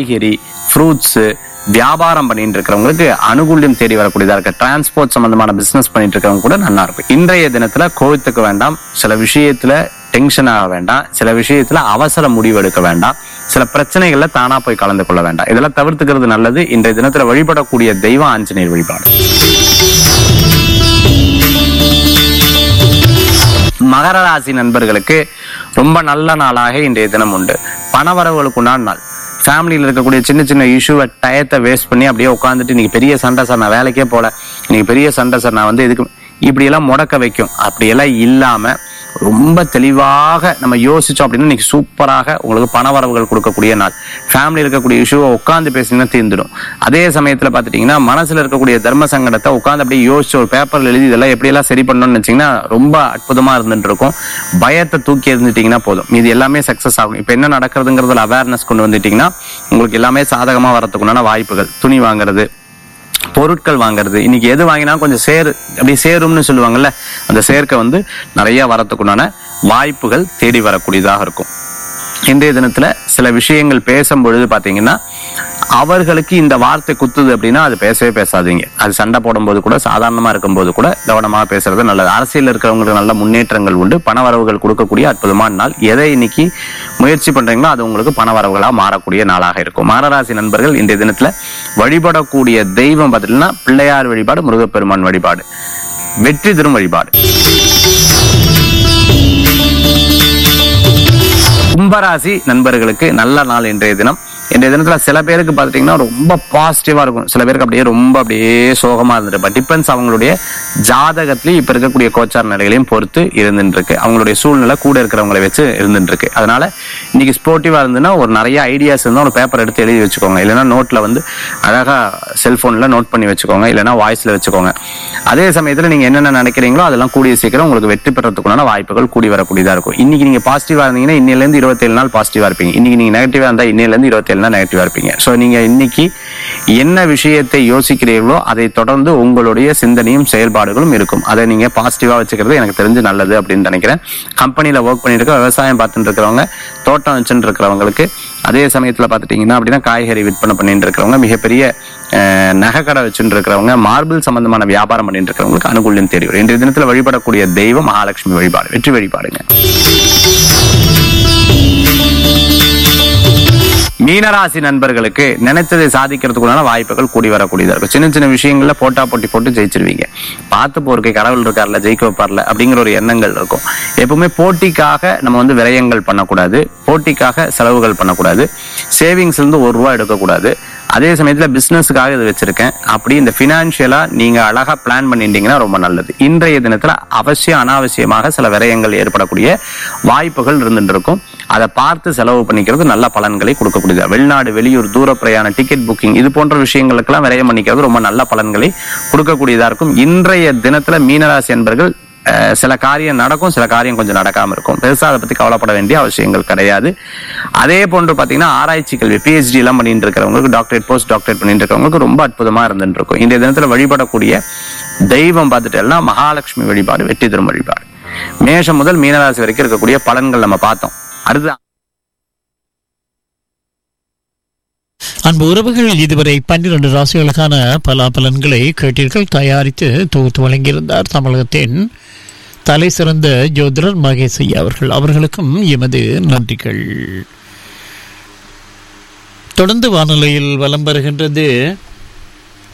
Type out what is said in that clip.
காய்கறி ஃப்ரூட்ஸ் வியாபாரம் பண்ணிட்டு இருக்கிறவங்களுக்கு அனுகூல்யம் தேடி வரக்கூடியதா இருக்கு டிரான்ஸ்போர்ட் சம்பந்தமான பிசினஸ் பண்ணிட்டு இருக்கிறவங்க கூட நல்லா இருக்கும் இன்றைய தினத்துல கோவித்துக்க வேண்டாம் சில விஷயத்துல டென்ஷன் ஆக வேண்டாம் சில விஷயத்துல அவசர முடிவு எடுக்க வேண்டாம் சில பிரச்சனைகள்ல தானா போய் கலந்து கொள்ள வேண்டாம் இதெல்லாம் தவிர்த்துக்கிறது நல்லது இன்றைய தினத்துல வழிபடக்கூடிய தெய்வம் ஆஞ்சநேயர் வழிபாடு மகர ராசி நண்பர்களுக்கு ரொம்ப நல்ல நாளாக இன்றைய தினம் உண்டு பணவரவுகளுக்குண்டான நாள் ஃபேமிலியில் இருக்கக்கூடிய சின்ன சின்ன இஷ்யூவை டயத்தை வேஸ்ட் பண்ணி அப்படியே உட்காந்துட்டு இன்னைக்கு பெரிய சண்டை சார் நான் வேலைக்கே போல இன்னைக்கு பெரிய சண்டை சார் நான் வந்து எதுக்கு இப்படியெல்லாம் முடக்க வைக்கும் அப்படியெல்லாம் இல்லாம ரொம்ப தெளிவாக நம்ம யோசிச்சோம் அப்படின்னா இன்னைக்கு சூப்பராக உங்களுக்கு பணவரவுகள் கொடுக்கக்கூடிய நாள் ஃபேமிலி இருக்கக்கூடிய இஷ்யூவை உட்காந்து பேசினீங்கன்னா தீர்ந்துடும் அதே சமயத்துல பாத்துட்டீங்கன்னா மனசுல இருக்கக்கூடிய தர்ம சங்கடத்தை உட்காந்து அப்படியே யோசிச்சு ஒரு பேப்பர்ல எழுதி இதெல்லாம் எப்படியெல்லாம் சரி பண்ணணும்னு நினைச்சீங்கன்னா ரொம்ப அற்புதமா இருந்துட்டு இருக்கும் பயத்தை தூக்கி இருந்துட்டீங்கன்னா போதும் இது எல்லாமே சக்சஸ் ஆகும் இப்போ என்ன நடக்கிறதுங்கிறதுல அவேர்னஸ் கொண்டு வந்துட்டீங்கன்னா உங்களுக்கு எல்லாமே சாதகமா வரதுக்குண்டான வாய்ப்புகள் துணி வாங்குறது பொருட்கள் வாங்குறது இன்னைக்கு எது வாங்கினா கொஞ்சம் சேர் அப்படி சேரும்னு சொல்லுவாங்கல்ல அந்த சேர்க்கை வந்து நிறைய வரத்துக்குண்டான வாய்ப்புகள் தேடி வரக்கூடியதாக இருக்கும் இன்றைய தினத்துல சில விஷயங்கள் பேசும் பொழுது பாத்தீங்கன்னா அவர்களுக்கு இந்த வார்த்தை குத்துது அப்படின்னா அது பேசவே பேசாதீங்க அது சண்டை போடும்போது கூட சாதாரணமா இருக்கும்போது கூட கவனமாக பேசுறது நல்லது அரசியல் இருக்கிறவங்களுக்கு நல்ல முன்னேற்றங்கள் உண்டு பணவரவுகள் கொடுக்கக்கூடிய அற்புதமான நாள் எதை இன்னைக்கு முயற்சி பண்றீங்களோ அது உங்களுக்கு பணவரவுகளா மாறக்கூடிய நாளாக இருக்கும் மாரராசி நண்பர்கள் இன்றைய தினத்துல வழிபடக்கூடிய தெய்வம் பார்த்தீங்கன்னா பிள்ளையார் வழிபாடு முருகப்பெருமான் வழிபாடு வெற்றி தரும் வழிபாடு கும்பராசி நண்பர்களுக்கு நல்ல நாள் இன்றைய தினம் இன்றைய தினத்துல சில பேருக்கு பார்த்துட்டீங்கன்னா ரொம்ப பாசிட்டிவா இருக்கும் சில பேருக்கு அப்படியே ரொம்ப அப்படியே சோகமா இருந்துட்டு பட் டிபெண்ட்ஸ் அவங்களுடைய ஜாதகத்திலையும் இப்ப இருக்கக்கூடிய கோச்சார் நிலைகளையும் பொறுத்து இருந்துட்டு இருக்கு அவங்களுடைய சூழ்நிலை கூட இருக்கிறவங்களை வச்சு இருந்துட்டு இருக்கு அதனால இன்னைக்கு ஸ்போர்ட்டிவா இருந்துன்னா ஒரு நிறைய ஐடியாஸ் இருந்தா ஒரு பேப்பர் எடுத்து எழுதி வச்சுக்கோங்க இல்லைன்னா நோட்ல வந்து அழகா செல்போன்ல நோட் பண்ணி வச்சுக்கோங்க இல்லைன்னா வாய்ஸ்ல வச்சுக்கோங்க அதே சமயத்துல நீங்க என்னென்ன நினைக்கிறீங்களோ அதெல்லாம் கூடிய சீக்கிரம் உங்களுக்கு வெற்றி பெறத்துக்குண்டான வாய்ப்புகள் கூடி வரக்கூடியதா இருக்கும் இன்னைக்கு நீங்க பாசிட்டிவா இருந்தீங்கன்னா இன்னையில இருந்து இருபத்தேழு நாள் பாசிட்டிவா இருப்பீங்க இன்னைக்கு நீங்க நெகட்டிவா இருந்தா இன்னையில இருந்து இருபத்தேழு நாள் நெகட்டிவா இருப்பீங்க சோ நீங்க இன்னைக்கு என்ன விஷயத்தை யோசிக்கிறீர்களோ அதை தொடர்ந்து உங்களுடைய சிந்தனையும் செயல்பாடுகளும் இருக்கும் அதை நீங்க பாசிட்டிவா வச்சுக்கிறது எனக்கு தெரிஞ்சு நல்லது அப்படின்னு நினைக்கிறேன் கம்பெனில ஒர்க் பண்ணிட்டு இருக்க விவசாயம் பார்த்துட்டு இருக்கிறவங்க தோட்டம் வச்சுட்டு இருக்கிறவங்களுக்கு அதே சமயத்துல பாத்துட்டீங்கன்னா அப்படின்னா காய்கறி விற்பனை பண்ணிட்டு இருக்கிறவங்க மிகப்பெரிய அஹ், நகைக்கடை வச்சுட்டு இருக்கிறவங்க மார்பிள் சம்பந்தமான வியாபாரம் பண்ணிட்டு இருக்கிறவங்களுக்கு அனுகூல்யம் தேடி வரும் இன்றைய தினத்துல வழிபடக்கூடிய தெய்வம் மகாலட்சுமி வழிபாடு வெற்றி வழிபாடுங்க மீனராசி நண்பர்களுக்கு நினைச்சதை சாதிக்கிறதுக்குள்ளான வாய்ப்புகள் கூடி வரக்கூடியதா இருக்கும் சின்ன சின்ன விஷயங்கள்ல போட்டா போட்டி போட்டு ஜெயிச்சிருவீங்க பார்த்து போருக்கு கடவுள் இருக்கார்ல ஜெயிக்க வைப்பார்ல அப்படிங்கிற ஒரு எண்ணங்கள் இருக்கும் எப்பவுமே போட்டிக்காக நம்ம வந்து விரயங்கள் பண்ணக்கூடாது போட்டிக்காக செலவுகள் பண்ணக்கூடாது சேவிங்ஸ் இருந்து ஒரு ரூபா எடுக்கக்கூடாது அதே சமயத்துல பிசினஸுக்காக இது வச்சிருக்கேன் அப்படி இந்த பினான்சியலா நீங்க அழகா பிளான் பண்ணிட்டீங்கன்னா ரொம்ப நல்லது இன்றைய தினத்துல அவசியம் அனாவசியமாக சில விரயங்கள் ஏற்படக்கூடிய வாய்ப்புகள் இருந்துட்டு இருக்கும் அதை பார்த்து செலவு பண்ணிக்கிறது நல்ல பலன்களை கொடுக்கக்கூடியது வெளிநாடு வெளியூர் தூர பிரயாண டிக்கெட் புக்கிங் இது போன்ற விஷயங்களுக்கெல்லாம் விரயம் பண்ணிக்கிறது ரொம்ப நல்ல பலன்களை கொடுக்கக்கூடியதா இருக்கும் இன்றைய தினத்துல மீனராசி என்பர்கள் அஹ், சில காரியம் நடக்கும் சில காரியம் கொஞ்சம் நடக்காம இருக்கும் பெருசா அதை பத்தி கவலைப்பட வேண்டிய அவசியங்கள் கிடையாது அதே போன்று பாத்தீங்கன்னா ஆராய்ச்சி கல்வி பிஹெச்டி எல்லாம் பண்ணிட்டு இருக்கிறவங்களுக்கு டாக்டரேட் போஸ்ட் டாக்டரேட் பண்ணிட்டு இருக்கிறவங்களுக்கு ரொம்ப அற்புதமா இருந்துட்டு இருக்கும் இன்றைய தினத்துல வழிபடக்கூடிய தெய்வம் பார்த்துட்டு எல்லாம் மகாலட்சுமி வழிபாடு வெற்றி தரும் வழிபாடு மேஷம் முதல் மீனராசி வரைக்கும் இருக்கக்கூடிய பலன்கள் நம்ம பார்த்தோம் அடுத்து அன்பு உறவுகள் இதுவரை பன்னிரண்டு ராசிகளுக்கான பலாபலன்களை கேட்டீர்கள் தயாரித்து தொகுத்து வழங்கியிருந்தார் தமிழகத்தின் தலை சிறந்த ஜோதிடர் மகேஷ் ஐயா அவர்கள் அவர்களுக்கும் எமது நன்றிகள் தொடர்ந்து வானொலியில் வலம் வருகின்றது